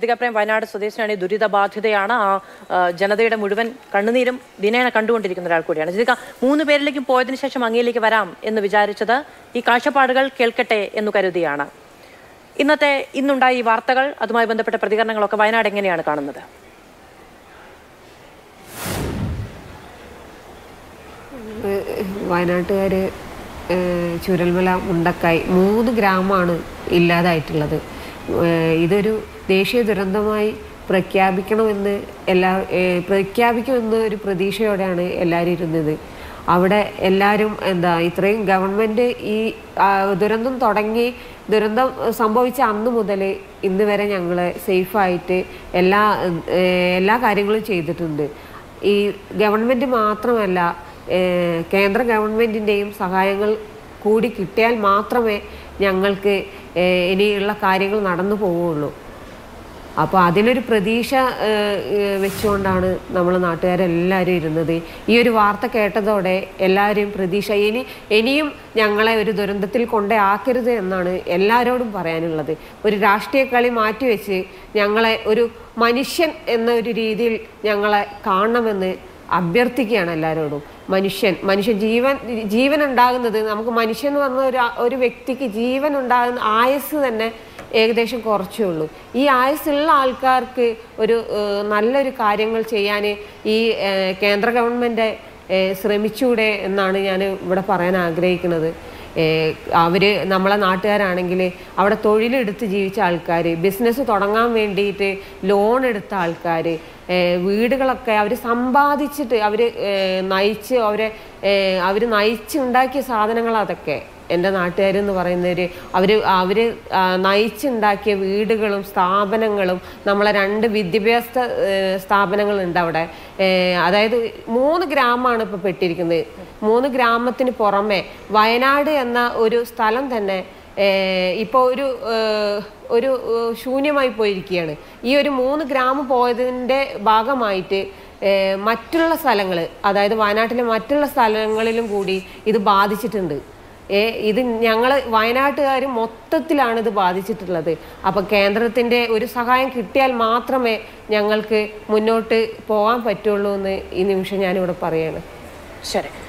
ലതിക പ്രേം വയനാട് സ്വദേശിനാണ് ഈ ദുരിതബാധിതയാണ് ആ ആ, ജനതയുടെ മുഴുവൻ കണ്ണുനീരും ദിനേന കണ്ടുകൊണ്ടിരിക്കുന്ന ഒരാൾ കൂടിയാണ് ലതിക മൂന്ന് പേരിലേക്കും പോയതിനു ശേഷം അങ്ങയിലേക്ക് വരാം എന്ന് വിചാരിച്ചത് ഈ കാഴ്ചപ്പാടുകൾ കേൾക്കട്ടെ എന്ന് കരുതിയാണ് ഇന്നത്തെ ഇന്നുണ്ടായ ഈ വാർത്തകൾ അതുമായി ബന്ധപ്പെട്ട പ്രതികരണങ്ങളൊക്കെ വയനാട് എങ്ങനെയാണ് കാണുന്നത് വയനാട്ടുകാർ ചുരൽമല മുണ്ടക്കായി മൂന്ന് ഗ്രാമമാണ് ഇല്ലാതായിട്ടുള്ളത് ഏഹ് ഇതൊരു ദേശീയ ദുരന്തമായി പ്രഖ്യാപിക്കണമെന്ന് എല്ലാ ഏഹ് പ്രഖ്യാപിക്കുമെന്ന് ഒരു പ്രതീക്ഷയോടെയാണ് എല്ലാവരും ഇരുന്നത് അവിടെ എല്ലാവരും എന്താ ഇത്രയും ഗവൺമെൻറ് ഈ ആ, ദുരന്തം തുടങ്ങി ദുരന്തം സംഭവിച്ച അന്ന് മുതൽ ഇന്ന് വരെ ഞങ്ങളെ സേഫായിട്ട് എല്ലാ ഏഹ് എല്ലാ കാര്യങ്ങളും ചെയ്തിട്ടുണ്ട് ഈ ഗവൺമെൻറ് മാത്രമല്ല ഏഹ് കേന്ദ്ര ഗവൺമെൻറ്റിൻ്റെയും സഹായങ്ങൾ കൂടി കിട്ടിയാൽ മാത്രമേ ഞങ്ങൾക്ക് ഏഹ് ഇനിയുള്ള കാര്യങ്ങൾ നടന്നു പോവുകയുള്ളൂ അപ്പോൾ അതിനൊരു പ്രതീക്ഷ ഏഹ്, ഏഹ് വെച്ചുകൊണ്ടാണ് നമ്മൾ നാട്ടുകാരെല്ലാവരും ഇരുന്നത് ഈ ഒരു വാർത്ത കേട്ടതോടെ എല്ലാവരെയും പ്രതീക്ഷ ഇനി ഇനിയും ഞങ്ങളെ ഒരു ദുരന്തത്തിൽ കൊണ്ടേ ആക്കരുത് എന്നാണ് എല്ലാവരോടും പറയാനുള്ളത് ഒരു രാഷ്ട്രീയ കളി മാറ്റിവെച്ച് ഞങ്ങളെ ഒരു മനുഷ്യൻ എന്ന ഒരു രീതിയിൽ ഞങ്ങളെ കാണണമെന്ന് അഭ്യർത്ഥിക്കുകയാണ് എല്ലാവരോടും മനുഷ്യൻ മനുഷ്യൻ ജീവൻ ജീവൻ ഉണ്ടാകുന്നത് നമുക്ക് മനുഷ്യൻ എന്ന് പറഞ്ഞ ഒരു ഒരു വ്യക്തിക്ക് ജീവൻ ഉണ്ടാകുന്ന ആയുസ് തന്നെ ഏകദേശം കുറച്ചേ ഉള്ളൂ ഈ ആയുസ്സുള്ള ആൾക്കാർക്ക് ഒരു ഏഹ്, നല്ലൊരു കാര്യങ്ങൾ ചെയ്യാൻ ഈ ഏഹ്, കേന്ദ്ര ഗവൺമെൻറ് ഏഹ്, ശ്രമിച്ചൂടെ എന്നാണ് ഞാൻ ഇവിടെ പറയാൻ ആഗ്രഹിക്കുന്നത് ഏഹ്, അവര് നമ്മളെ നാട്ടുകാരാണെങ്കിൽ അവിടെ തൊഴിലെടുത്ത് ജീവിച്ച ആൾക്കാർ ബിസിനസ് തുടങ്ങാൻ വേണ്ടിയിട്ട് ലോൺ എടുത്ത ആൾക്കാർ വീടുകളൊക്കെ അവർ സമ്പാദിച്ചിട്ട് അവർ നയിച്ച് അവരെ അവർ നയിച്ചുണ്ടാക്കിയ സാധനങ്ങൾ അതൊക്കെ എൻ്റെ നാട്ടുകാരെന്ന് പറയുന്നവർ അവർ അവർ നയിച്ചുണ്ടാക്കിയ വീടുകളും സ്ഥാപനങ്ങളും നമ്മളെ രണ്ട് വിദ്യാഭ്യാസ ഏഹ്, സ്ഥാപനങ്ങളുണ്ട് അവിടെ ഏഹ്, അതായത് മൂന്ന് ഗ്രാമമാണ് ഇപ്പോൾ പെട്ടിരിക്കുന്നത് മൂന്ന് ഗ്രാമത്തിന് പുറമെ വയനാട് എന്ന ഒരു സ്ഥലം തന്നെ ഇപ്പോൾ ഒരു ഏഹ്, ഒരു ഏഹ്, ശൂന്യമായി പോയിരിക്കുകയാണ് ഈ ഒരു മൂന്ന് ഗ്രാമം പോയതിൻ്റെ ഭാഗമായിട്ട് ഏഹ്, മറ്റുള്ള സ്ഥലങ്ങൾ അതായത് വയനാട്ടിലെ മറ്റുള്ള സ്ഥലങ്ങളിലും കൂടി ഇത് ബാധിച്ചിട്ടുണ്ട് ഏ ഇത് ഞങ്ങൾ വയനാട്ടുകാർ മൊത്തത്തിലാണ് ഇത് ബാധിച്ചിട്ടുള്ളത് അപ്പോൾ കേന്ദ്രത്തിൻ്റെ ഒരു സഹായം കിട്ടിയാൽ മാത്രമേ ഞങ്ങൾക്ക് മുന്നോട്ട് പോകാൻ പറ്റുള്ളൂ എന്ന് ഈ നിമിഷം ഞാനിവിടെ പറയാണ് ശരി